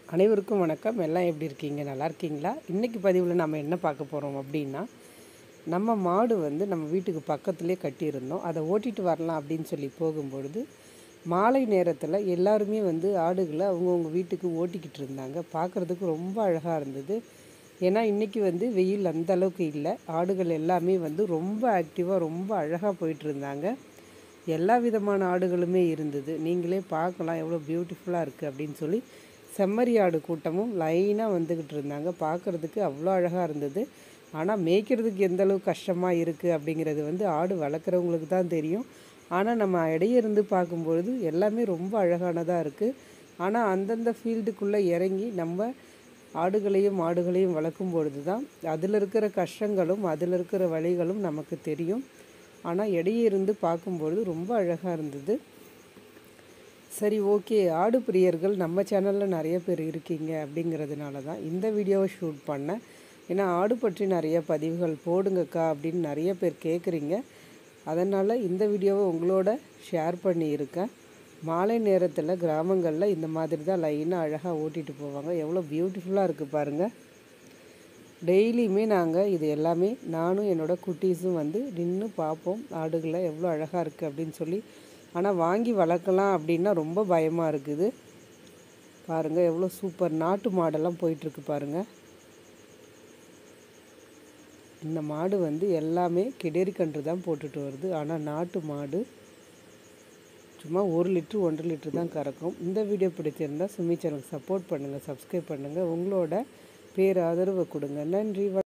அனைவருக்கும் வணக்கம் எல்லாம் எப்படி இருக்கீங்க நல்லா இருக்கீங்களா இன்றைக்கி பதிவில் நம்ம என்ன பார்க்க போகிறோம் அப்படின்னா நம்ம மாடு வந்து நம்ம வீட்டுக்கு பக்கத்துலேயே கட்டியிருந்தோம் அதை ஓட்டிட்டு வரலாம் அப்படின்னு சொல்லி போகும்பொழுது மாலை நேரத்தில் எல்லாருமே வந்து ஆடுகளை அவங்கவுங்க வீட்டுக்கு ஓட்டிக்கிட்டு இருந்தாங்க பார்க்குறதுக்கு ரொம்ப அழகாக இருந்தது ஏன்னா இன்றைக்கி வந்து வெயில் அந்த அளவுக்கு இல்லை ஆடுகள் எல்லாமே வந்து ரொம்ப ஆக்டிவாக ரொம்ப அழகாக போயிட்டு இருந்தாங்க எல்லா விதமான ஆடுகளுமே இருந்தது நீங்களே பார்க்கலாம் எவ்வளோ பியூட்டிஃபுல்லாக இருக்குது அப்படின்னு சொல்லி செம்மறி ஆடு கூட்டமும் லைனாக வந்துக்கிட்டு இருந்தாங்க பார்க்குறதுக்கு அவ்வளோ அழகாக இருந்தது ஆனால் மேய்க்கிறதுக்கு எந்த அளவுக்கு கஷ்டமாக இருக்குது அப்படிங்கிறது வந்து ஆடு வளர்க்குறவங்களுக்கு தான் தெரியும் ஆனால் நம்ம இடையே இருந்து பார்க்கும்பொழுது எல்லாமே ரொம்ப அழகானதாக இருக்குது ஆனால் அந்தந்த ஃபீல்டுக்குள்ளே இறங்கி நம்ம ஆடுகளையும் மாடுகளையும் வளர்க்கும் பொழுது தான் அதில் இருக்கிற கஷ்டங்களும் அதில் இருக்கிற வழிகளும் நமக்கு தெரியும் ஆனால் இடையே இருந்து பார்க்கும்பொழுது ரொம்ப அழகாக இருந்தது சரி ஓகே ஆடு பிரியர்கள் நம்ம சேனலில் நிறைய பேர் இருக்கீங்க அப்படிங்கிறதுனால தான் இந்த வீடியோவை ஷூட் பண்ணேன் ஏன்னா ஆடு பற்றி நிறைய பதிவுகள் போடுங்கக்கா அப்படின்னு நிறைய பேர் கேட்குறீங்க அதனால் இந்த வீடியோவை உங்களோட ஷேர் பண்ணியிருக்கேன் மாலை நேரத்தில் கிராமங்களில் இந்த மாதிரி தான் லைனாக அழகாக ஓட்டிகிட்டு போவாங்க எவ்வளோ பியூட்டிஃபுல்லாக இருக்குது பாருங்கள் டெய்லியுமே நாங்கள் இது எல்லாமே நானும் என்னோடய குட்டீஸும் வந்து நின்று பார்ப்போம் ஆடுகளை எவ்வளோ அழகாக இருக்குது அப்படின்னு சொல்லி ஆனால் வாங்கி வளர்க்கலாம் அப்படின்னா ரொம்ப பயமாக இருக்குது பாருங்கள் எவ்வளோ சூப்பர் நாட்டு மாடெல்லாம் போயிட்டுருக்கு பாருங்கள் இந்த மாடு வந்து எல்லாமே கிடேரி கன்று தான் போட்டுட்டு வருது ஆனால் நாட்டு மாடு சும்மா ஒரு லிட்ரு ஒன்றரை லிட்ரு தான் கறக்கும் இந்த வீடியோ பிடிச்சிருந்தால் சுமி சேனலுக்கு சப்போர்ட் பண்ணுங்கள் சப்ஸ்கிரைப் பண்ணுங்கள் உங்களோட பேர் ஆதரவு கொடுங்க நன்றி